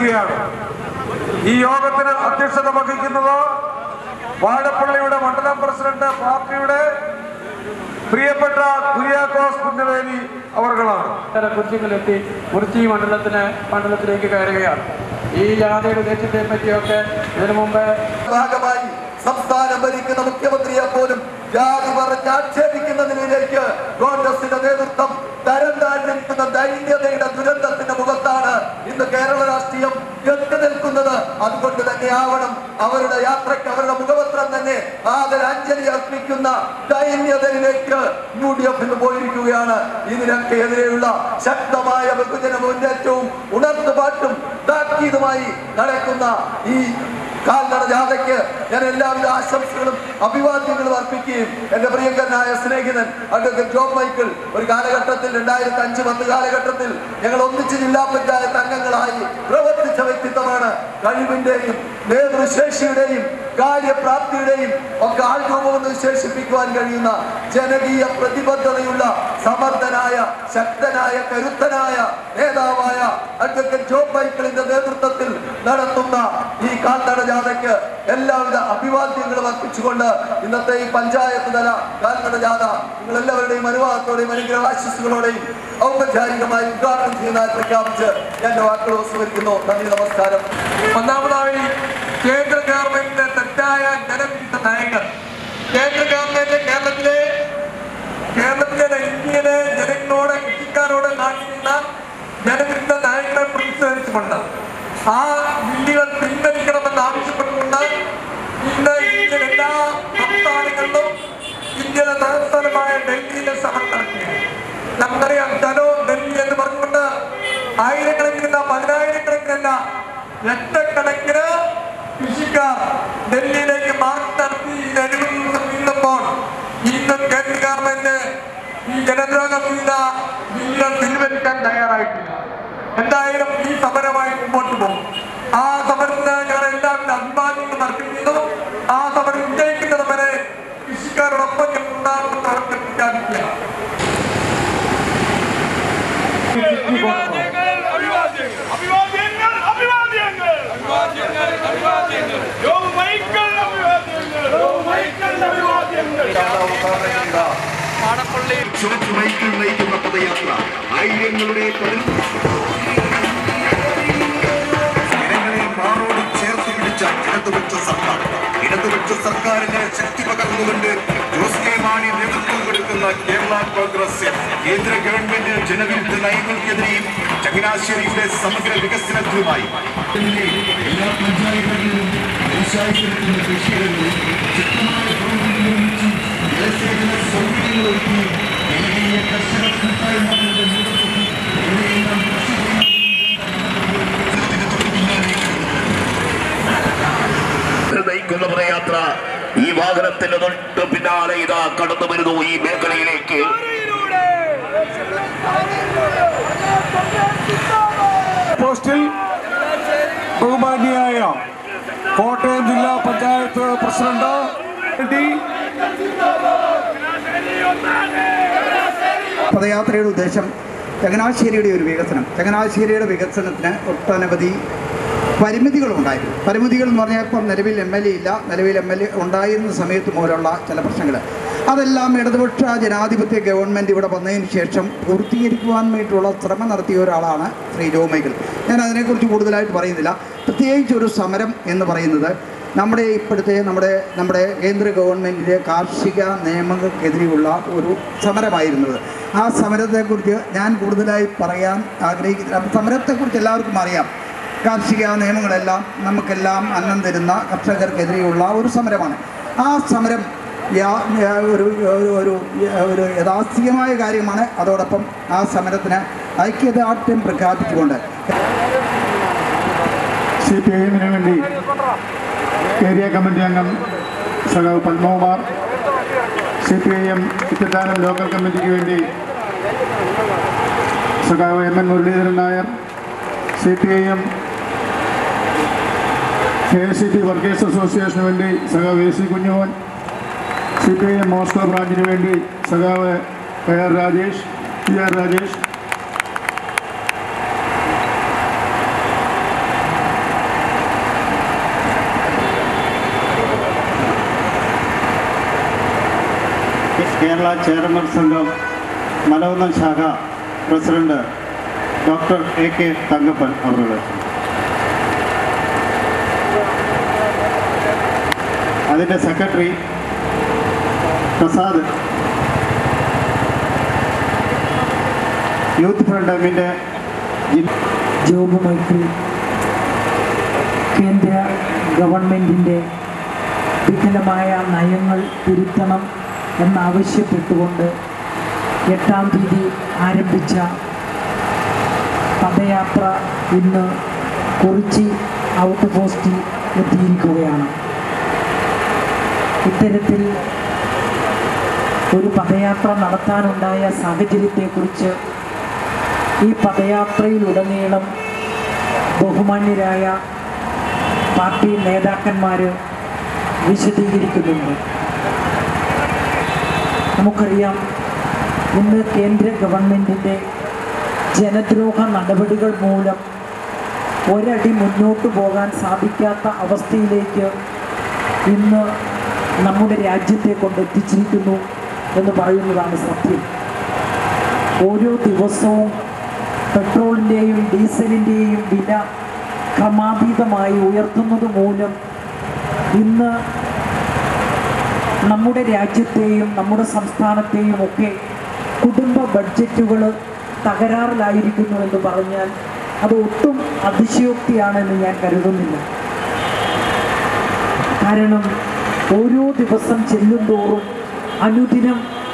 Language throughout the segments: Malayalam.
ആരംഭിക്കുകയാണ് ഈ യോഗത്തിന് അധ്യക്ഷത വഹിക്കുന്നത് വാഴപ്പള്ളിയുടെ മണ്ഡലം പ്രസിഡന്റ് പാർട്ടിയുടെ പ്രിയപ്പെട്ട കുര്യാക്കോസ് പുന്നവേലി അവർകളാണ് ഇത്തര കുറിച്ചുകളെത്തി കുറിച്ചി മണ്ഡലത്തിന് മണ്ഡലത്തിലേക്ക് കയറുകയാണ് ഈ ജാതിയുടെ ദേശത്തെ പറ്റിയൊക്കെ ഇതിനു മുമ്പ് ഭാഗമായി സംസ്ഥാനം ഭരിക്കുന്ന മുഖ്യമന്ത്രിയെ പോലും ജാതി പറഞ്ഞ് ആക്ഷേപിക്കുന്ന നിലയിലേക്ക് കോൺഗ്രസിന്റെ നേതൃത്വം തരം താഴ്ന്നിരിക്കുന്ന ദൈന്യതയുടെ ദുരന്തത്തിന്റെ മുഖത്താണ് ഇന്ന് കേരള രാഷ്ട്രീയം എത്തി നിൽക്കുന്നത് അതുകൊണ്ട് തന്നെ ആവണം അവരുടെ യാത്രയ്ക്ക് അവരുടെ മുഖപത്രം തന്നെ ആദരാഞ്ജലി അർപ്പിക്കുന്ന ദൈന്യതയിലേക്ക് യു ഡി എഫിന് പോയിരിക്കുകയാണ് ഇതിനൊക്കെ എതിരെയുള്ള ശക്തമായ ബഹുജന മുന്നേറ്റവും ഉണർത്തുപാട്ടും താക്കീതുമായി നടക്കുന്ന ഈ കാൽനട ജാഥയ്ക്ക് ഞാൻ എല്ലാവിധ ആശംസകളും അഭിവാദ്യങ്ങളും അർപ്പിക്കുകയും എന്റെ പ്രിയങ്കരനായ സ്നേഹിതൻ അഡ്വക്കേറ്റ് ജോബ് മൈക്കിൾ ഒരു കാലഘട്ടത്തിൽ രണ്ടായിരത്തി അഞ്ച് പത്ത് കാലഘട്ടത്തിൽ ഞങ്ങൾ ഒന്നിച്ച് ജില്ലാ പഞ്ചായത്ത് അംഗങ്ങളായി പ്രവർത്തിച്ച വ്യക്തിത്വമാണ് കഴിവിന്റെയും നേതൃശേഷിയുടെയും കാര്യപ്രാപ്തിയുടെയും ഒക്കെ ആൾരൂപമെന്ന് വിശേഷിപ്പിക്കുവാൻ കഴിയുന്ന ജനകീയ പ്രതിബദ്ധതയുള്ള സമർത്ഥനായ ശക്തനായ കരുത്തനായ നേതാവായ അഡ്വക്കേറ്റ് ജോബ് മൈക്കിളിന്റെ നേതൃത്വത്തിൽ നടത്തുന്ന ഈ കാൽനട ജാഥയ്ക്ക് എല്ലാവിധ അഭിവാദ്യങ്ങളും അർപ്പിച്ചുകൊണ്ട് ഇന്നത്തെ ഈ പഞ്ചായത്ത് തല കാൽനട ജാഥ നിങ്ങൾ എല്ലാവരുടെയും അനുവാദത്തോടെയും അനുഗ്രഹ ആശസ്സുകളോടെയും ഔപചാരികമായി ഉദ്ഘാടനം ചെയ്യുന്നതായി പ്രഖ്യാപിച്ച് ഞാൻ എന്റെ വാക്കുകൾ ഉപസ്മരിക്കുന്നു നന്ദി നമസ്കാരം ഒന്നാമതായി കേന്ദ്ര ഗവൺമെന്റിന്റെ തെറ്റായ ജനവിരുദ്ധ നയങ്ങൾ കേന്ദ്ര ഗവൺമെന്റ് കേരളത്തിലെ കേരളത്തിലെ ഇന്ത്യയിലെ ജനങ്ങളോട് കൃഷിക്കാരോട് കാണിക്കുന്ന ജനവിരുദ്ധ നയങ്ങളെ പ്രതിഷേധിച്ചുകൊണ്ട് ആ ബില്ലുകൾ പിൻവലിക്കണമെന്ന് ആവശ്യപ്പെട്ടുകൊണ്ട് ഇന്ന് ഇന്ത്യയിലെ എല്ലാ സംസ്ഥാനങ്ങളിലും ഇന്ത്യയിലെ തലസ്ഥാനമായ ഡൽഹിയിലെ സമരം നടക്കുകയാണ് നമുക്കറിയാം ചലോ ഡൽഹി എന്ന് പറഞ്ഞുകൊണ്ട് ആയിരക്കണക്കിനല്ല പതിനായിരക്കണക്കിനല്ല ലക്ഷക്കണക്കിന് കൃഷിക്കാർ ഡൽഹിയിലേക്ക് മാർച്ച് നടത്തി നിന്നപ്പോൾ ഇന്ന് കേന്ദ്ര ഗവൺമെന്റ് ഈ ജനദ്രോഹ ചെയ്ത ബില്ലുകൾ പിൻവലിക്കാൻ തയ്യാറായിട്ടില്ല എന്തായാലും ഈ സമരമായി മുമ്പോട്ട് പോകും ആ സമരത്തിന് ഞങ്ങൾ എല്ലാവരും അഭിമാനങ്ങളും അർപ്പിക്കുന്നു ആ സമരം വിജയിക്കുന്നത് വരെ കൃഷിക്കാരോടൊപ്പം ഞങ്ങൾ ഉണ്ടാകുമെന്ന് അവർക്ക് പ്രഖ്യാപിക്കുക അഭിവാദ്യങ്ങൾ അഭിവാദ്യങ്ങൾ അഭിവാദ്യങ്ങൾ യോ മൈക്കൽ അഭിവാദ്യങ്ങൾ യോ മൈക്കൽ അഭിവാദ്യങ്ങൾ ചുവച്ച് മൈക്കിൾ നയിക്കുന്ന പദയാത്ര ആയിരങ്ങളുടെ പതിനൊന്ന് ജനങ്ങളെ മാറോട് ചേർത്ത് പിടിച്ച ഇടതുപക്ഷ സർക്കാർ ഇടതുപക്ഷ സർക്കാരിന് ശക്തി പകർന്നുകൊണ്ട് ജോസ് കെ മാണി നേതൃത്വം കൊടുക്കുന്ന കേരള കോൺഗ്രസ് കേന്ദ്ര ഗവൺമെന്റ് ജനവിരുദ്ധ നയങ്ങൾക്കെതിരെയും ചങ്ങനാശ്ശേരിയുടെ സമഗ്ര വികസനത്തിനുമായി എല്ലാ പഞ്ചായത്തുകളിലും ദേശായിരത്തിന് കൃഷിയിടങ്ങളിൽ ശക്തമായ പ്രവർത്തനം നിർമ്മിച്ചും ജലസേചന സൗകര്യങ്ങളൊരുക്കി ജനകീയ കർഷക കൂട്ടായ്മകളുടെ നേതൃത്വത്തിൽ എവിടെയെല്ലാം കൃഷി നയിക്കുന്ന പദയാത്ര ഈ വാഹനത്തിന്റെ തൊട്ട് പിന്നാലെ ഇതാ കടന്നു വരുന്നു ഈ മേഖലയിലേക്ക് പോസ്റ്റിൽ ബഹുമാന്യായ കോട്ടയം ജില്ലാ പഞ്ചായത്ത് പ്രസിഡന്റ് ടി പദയാത്രയുടെ ഉദ്ദേശം ചങ്ങനാശ്ശേരിയുടെ ഒരു വികസനം ചങ്ങനാശ്ശേരിയുടെ വികസനത്തിന് ഒട്ടനവധി പരിമിതികളുണ്ടായിരുന്നു പരിമിതികൾ എന്ന് പറഞ്ഞാൽ ഇപ്പം നിലവിൽ എം എൽ എ ഇല്ല നിലവിൽ എം എൽ എ ഉണ്ടായിരുന്ന സമയത്ത് മൂലമുള്ള ചില പ്രശ്നങ്ങൾ അതെല്ലാം ഇടതുപക്ഷ ജനാധിപത്യ ഗവൺമെൻറ് ഇവിടെ വന്നതിന് ശേഷം പൂർത്തീകരിക്കുവാൻ വേണ്ടിയിട്ടുള്ള ശ്രമം നടത്തിയ ഒരാളാണ് ശ്രീ ജോ മൈക്കിൾ ഞാൻ അതിനെക്കുറിച്ച് കൂടുതലായിട്ട് പറയുന്നില്ല പ്രത്യേകിച്ച് ഒരു സമരം എന്ന് പറയുന്നത് നമ്മുടെ ഇപ്പോഴത്തെ നമ്മുടെ നമ്മുടെ കേന്ദ്ര ഗവൺമെൻറ്റിൻ്റെ കാർഷിക നിയമങ്ങൾക്കെതിരെയുള്ള ഒരു സമരമായിരുന്നത് ആ സമരത്തെക്കുറിച്ച് ഞാൻ കൂടുതലായി പറയാൻ ആഗ്രഹിക്കുന്നില്ല സമരത്തെക്കുറിച്ച് എല്ലാവർക്കും അറിയാം കാർഷിക നിയമങ്ങളെല്ലാം നമുക്കെല്ലാം അന്നം തരുന്ന കർഷകർക്കെതിരെയുള്ള ഒരു സമരമാണ് ആ സമരം യാ- യാ- ഒരു ഒരു- ഒരു ഒരു യാഥാസ്ഥികമായ കാര്യമാണ് അതോടൊപ്പം ആ സമരത്തിന് ഐക്യദാർഢ്യം പ്രഖ്യാപിച്ചുകൊണ്ട് സി പി ഐ എമ്മിന് വേണ്ടി ഏരിയ കമ്മിറ്റി അംഗം സഖാവ് Padmakumar C P I M Ithithanam local കമ്മിറ്റിക്ക് വേണ്ടി സഖാവ് M N Muraleedharan Nair C P I M K S C P workers അസോസിയേഷന് വേണ്ടി സഖാവ് A C Kunjumon C P I M Moscow ബ്രാഞ്ചിന് വേണ്ടി സഖാവ് K R Rajesh P R Rajesh Kerala Cheramar Sangham Malavunnam ശാഖ president doctor A K Thankappan അവരുടെ അതിൻ്റെ സെക്രട്ടറി പ്രസാദ് യൂത്ത് ഫ്രണ്ട് എമ്മിൻ്റെ ജോബ് മൈക്കിൾ കേന്ദ്ര ഗവൺമെൻറ്റിൻ്റെ വിപുലമായ നയങ്ങൾ തിരുത്തണം എന്നാവശ്യപ്പെട്ടുകൊണ്ട് എട്ടാം തീയതി ആരംഭിച്ച പദയാത്ര ഇന്ന് കുറിച്ചി ഔട്ട് പോസ്റ്റിൽ എത്തിയിരിക്കുകയാണ് ഇത്തരത്തിൽ ഒരു പദയാത്ര നടത്താനുണ്ടായ സാഹചര്യത്തെക്കുറിച്ച് ഈ പദയാത്രയിലുടനീളം ബഹുമാന്യരായ പാർട്ടി നേതാക്കന്മാർ വിശദീകരിക്കുന്നുണ്ട് നമുക്കറിയാം ഇന്ന് കേന്ദ്ര ഗവൺമെൻറ്റിൻ്റെ ജനദ്രോഹ നടപടികൾ മൂലം ഒരടി മുന്നോട്ട് പോകാൻ സാധിക്കാത്ത അവസ്ഥയിലേക്ക് ഇന്ന് നമ്മുടെ രാജ്യത്തെ കൊണ്ടെത്തിച്ചിരിക്കുന്നു എന്ന് പറയുന്നതാണ് സത്യം ഓരോ ദിവസവും പെട്രോളിൻ്റെയും ഡീസലിൻ്റെയും വില ക്രമാതീതമായി ഉയർത്തുന്നത് മൂലം ഇന്ന് നമ്മുടെ രാജ്യത്തെയും നമ്മുടെ സംസ്ഥാനത്തെയും ഒക്കെ കുടുംബ ബഡ്ജറ്റുകൾ തകരാറിലായിരിക്കുന്നു എന്ന് പറഞ്ഞാൽ അത് ഒട്ടും അതിശയോക്തിയാണെന്ന് ഞാൻ കരുതുന്നില്ല കാരണം ഓരോ ദിവസം ചെല്ലുന്തോറും അനുദിനം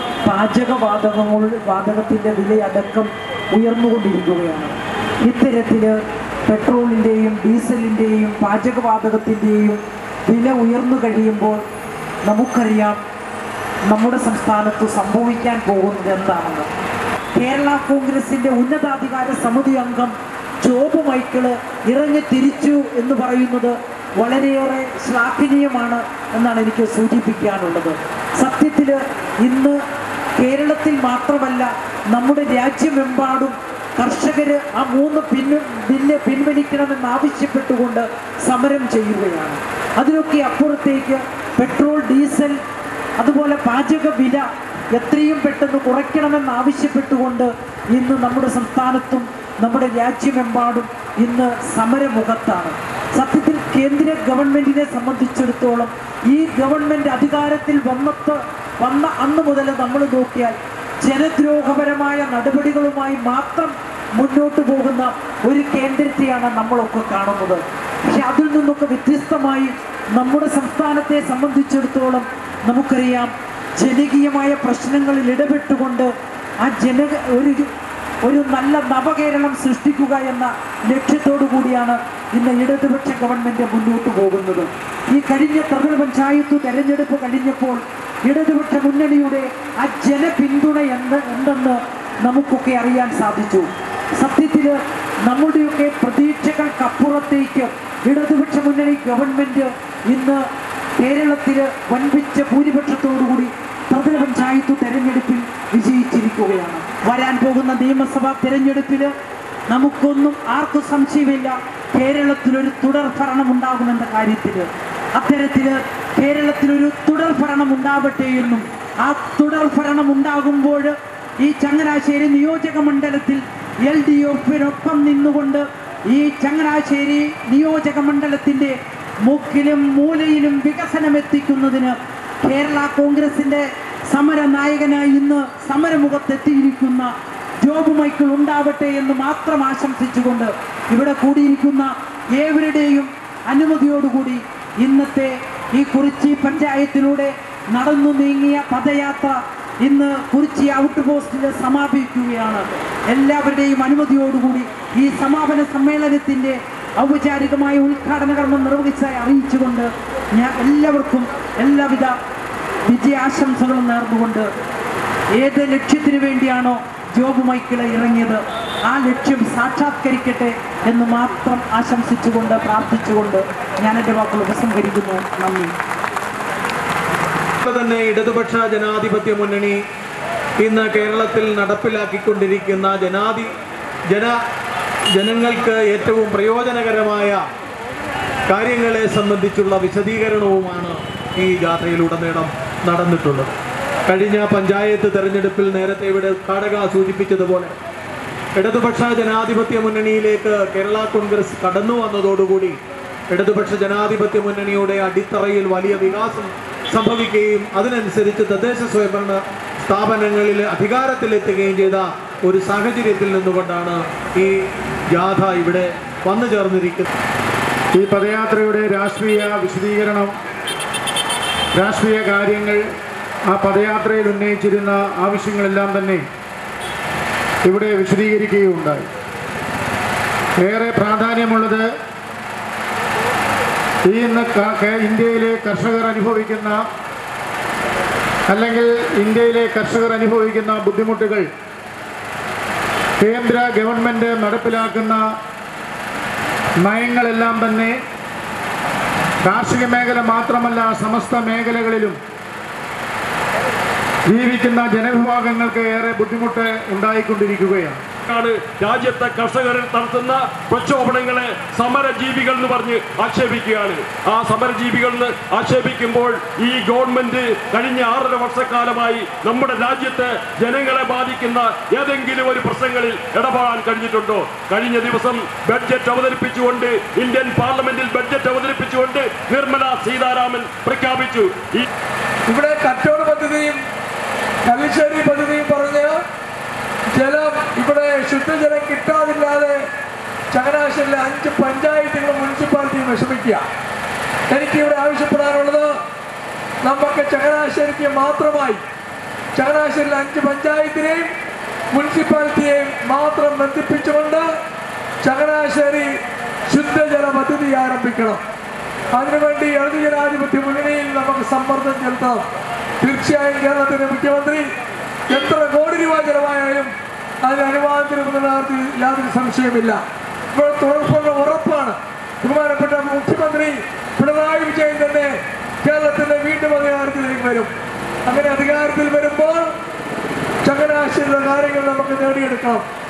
പാചകവാതകങ്ങൾ വാതകത്തിൻ്റെ വിലയടക്കം ഉയർന്നുകൊണ്ടിരിക്കുകയാണ് ഇത്തരത്തിൽ പെട്രോളിൻ്റെയും ഡീസലിൻ്റെയും പാചകവാതകത്തിൻ്റെയും വില ഉയർന്നു കഴിയുമ്പോൾ നമുക്കറിയാം നമ്മുടെ സംസ്ഥാനത്ത് സംഭവിക്കാൻ പോകുന്നത് എന്താണെന്ന് കേരള കോൺഗ്രസിൻ്റെ ഉന്നതാധികാര സമിതി അംഗം ജോബ് മൈക്കിള് ഇറങ്ങി തിരിച്ചു എന്ന് പറയുന്നത് വളരെയേറെ ശ്ലാഘനീയമാണ് എന്നാണ് എനിക്ക് സൂചിപ്പിക്കാനുള്ളത് സത്യത്തിൽ ഇന്ന് കേരളത്തിൽ മാത്രമല്ല നമ്മുടെ രാജ്യമെമ്പാടും കർഷകർ ആ മൂന്ന് പിന്ന് ബില്ല് പിൻവലിക്കണമെന്ന് ആവശ്യപ്പെട്ടുകൊണ്ട് സമരം ചെയ്യുകയാണ് അതിനൊക്കെ അപ്പുറത്തേക്ക് പെട്രോൾ ഡീസൽ അതുപോലെ പാചക വില എത്രയും പെട്ടെന്ന് കുറയ്ക്കണമെന്ന് ആവശ്യപ്പെട്ടുകൊണ്ട് ഇന്ന് നമ്മുടെ സംസ്ഥാനത്തും നമ്മുടെ രാജ്യമെമ്പാടും ഇന്ന് സമരമുഖത്താണ് സത്യത്തിൽ കേന്ദ്ര ഗവൺമെന്റിനെ സംബന്ധിച്ചിടത്തോളം ഈ ഗവൺമെന്റ് അധികാരത്തിൽ വന്നത്ത് വന്ന അന്ന് മുതൽ നമ്മൾ നോക്കിയാൽ ജനദ്രോഹപരമായ നടപടികളുമായി മാത്രം മുന്നോട്ട് പോകുന്ന ഒരു കേന്ദ്രത്തെയാണ് നമ്മളൊക്കെ കാണുന്നത് പക്ഷെ അതിൽ നിന്നൊക്കെ വ്യത്യസ്തമായി നമ്മുടെ സംസ്ഥാനത്തെ സംബന്ധിച്ചിടത്തോളം നമുക്കറിയാം ജനകീയമായ പ്രശ്നങ്ങളിൽ ഇടപെട്ടുകൊണ്ട് ആ ജന ഒരു ഒരു നല്ല നവകേരളം സൃഷ്ടിക്കുക എന്ന ലക്ഷ്യത്തോടു കൂടിയാണ് ഇന്ന് ഇടതുപക്ഷ ഗവൺമെന്റ് മുന്നോട്ട് പോകുന്നത് ഈ കഴിഞ്ഞ ത്രിതല പഞ്ചായത്ത് തെരഞ്ഞെടുപ്പ് കഴിഞ്ഞപ്പോൾ ഇടതുപക്ഷ മുന്നണിയുടെ ആ ജനപിന്തുണ എന്ന് എന്തെന്ന് നമുക്കൊക്കെ അറിയാൻ സാധിച്ചു സത്യത്തിൽ നമ്മുടെയൊക്കെ പ്രതീക്ഷകൾക്കപ്പുറത്തേക്ക് ഇടതുപക്ഷ മുന്നണി ഗവൺമെന്റ് ഇന്ന് കേരളത്തിൽ വൻപിച്ച ഭൂരിപക്ഷത്തോടുകൂടി ത്രിതല പഞ്ചായത്ത് തെരഞ്ഞെടുപ്പിൽ വിജയിച്ചിരിക്കുകയാണ് വരാൻ പോകുന്ന നിയമസഭാ തെരഞ്ഞെടുപ്പിൽ നമുക്കൊന്നും ആർക്കും സംശയമില്ല കേരളത്തിലൊരു തുടർ ഭരണം ഉണ്ടാകുമെന്ന കാര്യത്തിൽ അത്തരത്തിൽ കേരളത്തിലൊരു തുടർ ഭരണം ഉണ്ടാവട്ടെ എന്നും ആ തുടർ ഭരണം ഉണ്ടാകുമ്പോൾ ഈ ചങ്ങനാശ്ശേരി നിയോജക മണ്ഡലത്തിൽ എൽ ഡി എഫിനൊപ്പം നിന്നുകൊണ്ട് ഈ ചങ്ങനാശ്ശേരി നിയോജക മണ്ഡലത്തിൻ്റെ മുക്കിലും മൂലയിലും വികസനം എത്തിക്കുന്നതിന് കേരള കോൺഗ്രസിന്റെ സമര നായകനായി ഇന്ന് സമരമുഖത്തെത്തിയിരിക്കുന്ന ജോബ് മൈക്കിൾ ഉണ്ടാവട്ടെ എന്ന് മാത്രം ആശംസിച്ചുകൊണ്ട് ഇവിടെ കൂടിയിരിക്കുന്ന ഏവരുടെയും അനുമതിയോടുകൂടി ഇന്നത്തെ ഈ കുറിച്ചി പഞ്ചായത്തിലൂടെ നടന്നു നീങ്ങിയ പദയാത്ര ഇന്ന് കുറിച്ചി ഔട്ട് പോസ്റ്റിൽ സമാപിക്കുകയാണ് എല്ലാവരുടെയും അനുമതിയോടുകൂടി ഈ സമാപന സമ്മേളനത്തിൻ്റെ ഔപചാരികമായ ഉദ്ഘാടന കർമ്മം നിർവഹിച്ചായി അറിയിച്ചുകൊണ്ട് ഞാൻ എല്ലാവർക്കും എല്ലാവിധ വിജയാശംസകളും നേർന്നുകൊണ്ട് ഏത് ലക്ഷ്യത്തിനു വേണ്ടിയാണോ ജോബ് മൈക്കിള് ഇറങ്ങിയത് ആ ലക്ഷ്യം സാക്ഷാത്കരിക്കട്ടെ എന്ന് മാത്രം ആശംസിച്ചുകൊണ്ട് പ്രാർത്ഥിച്ചുകൊണ്ട് ഞാൻ എൻ്റെ വാക്കുകൾ ഉപസംഹരിക്കുന്നു നന്ദി ഇപ്പോൾ തന്നെ ഇടതുപക്ഷ ജനാധിപത്യ മുന്നണി ഇന്ന് കേരളത്തിൽ നടപ്പിലാക്കിക്കൊണ്ടിരിക്കുന്ന ജനാധി ജന ജനങ്ങൾക്ക് ഏറ്റവും പ്രയോജനകരമായ കാര്യങ്ങളെ സംബന്ധിച്ചുള്ള വിശദീകരണവുമാണ് ഈ യാത്രയിലുടനീളം നടന്നിട്ടുള്ളത് കഴിഞ്ഞ പഞ്ചായത്ത് തെരഞ്ഞെടുപ്പിൽ നേരത്തെ ഇവിടെ ഉദ്ഘാടക സൂചിപ്പിച്ചതുപോലെ ഇടതുപക്ഷ ജനാധിപത്യ മുന്നണിയിലേക്ക് കേരള കോൺഗ്രസ് കടന്നു വന്നതോടുകൂടി ഇടതുപക്ഷ ജനാധിപത്യ മുന്നണിയുടെ അടിത്തറയിൽ വലിയ വികാസം സംഭവിക്കുകയും അതിനനുസരിച്ച് തദ്ദേശ സ്വയംഭരണ സ്ഥാപനങ്ങളിൽ അധികാരത്തിലെത്തുകയും ചെയ്ത ഒരു സാഹചര്യത്തിൽ നിന്നുകൊണ്ടാണ് ഈ ജാഥ ഇവിടെ വന്നു ചേർന്നിരിക്കുന്നത് ഈ പദയാത്രയുടെ രാഷ്ട്രീയ വിശദീകരണം രാഷ്ട്രീയ കാര്യങ്ങൾ ആ പദയാത്രയിൽ ഉന്നയിച്ചിരുന്ന ആവശ്യങ്ങളെല്ലാം തന്നെ ഇവിടെ വിശദീകരിക്കുകയുണ്ടായി ഏറെ പ്രാധാന്യമുള്ളത് ഈ ഇന്ന് ക- കേ- ഇന്ത്യയിലെ കർഷകർ അനുഭവിക്കുന്ന അല്ലെങ്കിൽ ഇന്ത്യയിലെ കർഷകർ അനുഭവിക്കുന്ന ബുദ്ധിമുട്ടുകൾ കേന്ദ്ര ഗവൺമെൻറ് നടപ്പിലാക്കുന്ന നയങ്ങളെല്ലാം തന്നെ കാർഷിക മേഖല മാത്രമല്ല സമസ്ത മേഖലകളിലും ജീവിക്കുന്ന ജനവിഭാഗങ്ങൾക്ക് ഏറെ ബുദ്ധിമുട്ട് ഉണ്ടായിക്കൊണ്ടിരിക്കുകയാണ് ആണ് രാജ്യത്തെ കർഷകർ നടത്തുന്ന പ്രക്ഷോഭണങ്ങളെ സമരജീവികൾ എന്ന് പറഞ്ഞ് ആക്ഷേപിക്കുകയാണ് ആ സമരജീവികൾ എന്ന് ആക്ഷേപിക്കുമ്പോൾ ഈ ഗവൺമെന്റ് കഴിഞ്ഞ ആറര വർഷക്കാലമായി നമ്മുടെ രാജ്യത്തെ ജനങ്ങളെ ബാധിക്കുന്ന ഏതെങ്കിലും ഒരു പ്രശ്നങ്ങളിൽ ഇടപെടാൻ കഴിഞ്ഞിട്ടുണ്ടോ കഴിഞ്ഞ ദിവസം ബഡ്ജറ്റ് അവതരിപ്പിച്ചുകൊണ്ട് ഇന്ത്യൻ പാർലമെന്റിൽ ബഡ്ജറ്റ് അവതരിപ്പിച്ചുകൊണ്ട് നിർമ്മല സീതാരാമൻ പ്രഖ്യാപിച്ചു ഈ ഇവിടെ കച്ചവട പദ്ധതിയും കല്ലിശ്ശേരി പദ്ധതിയും പറഞ്ഞ് ജലം ഇവിടെ ശുദ്ധജലം കിട്ടാതില്ലാതെ ചങ്ങനാശ്ശേരിയിലെ അഞ്ച് പഞ്ചായത്തുകളും മുനിസിപ്പാലിറ്റിയും വിഷമിക്കുക എനിക്ക് ഇവിടെ ആവശ്യപ്പെടാനുള്ളത് നമുക്ക് ചങ്ങനാശ്ശേരിക്ക് മാത്രമായി ചങ്ങനാശ്ശേരിയിലെ അഞ്ച് പഞ്ചായത്തിനെയും മുനിസിപ്പാലിറ്റിയെയും മാത്രം ബന്ധിപ്പിച്ചുകൊണ്ട് ചങ്ങനാശ്ശേരി ശുദ്ധജല പദ്ധതി ആരംഭിക്കണം അതിനുവേണ്ടി ഇടതു ജനാധിപത്യ മുന്നണിയിൽ നമുക്ക് സമ്മർദ്ദം ചെലുത്തണം തീർച്ചയായും കേരളത്തിന്റെ മുഖ്യമന്ത്രി എത്ര കോടി രൂപ ചെലവായാലും അതിന് അനുവാദത്തിന് മുതലാർത്ഥി യാതൊരു സംശയമില്ല ഇപ്പോൾ തുടർപ്പുള്ള ഉറപ്പാണ് ബഹുമാനപ്പെട്ട മുഖ്യമന്ത്രി പിണറായി വിജയൻ തന്നെ കേരളത്തിന്റെ വീണ്ടും അധികാരത്തിലേക്ക് വരും അങ്ങനെ അധികാരത്തിൽ വരുമ്പോൾ ചങ്ങനാശ്ശേരിയുടെ കാര്യങ്ങൾ നമുക്ക് നേടിയെടുക്കാം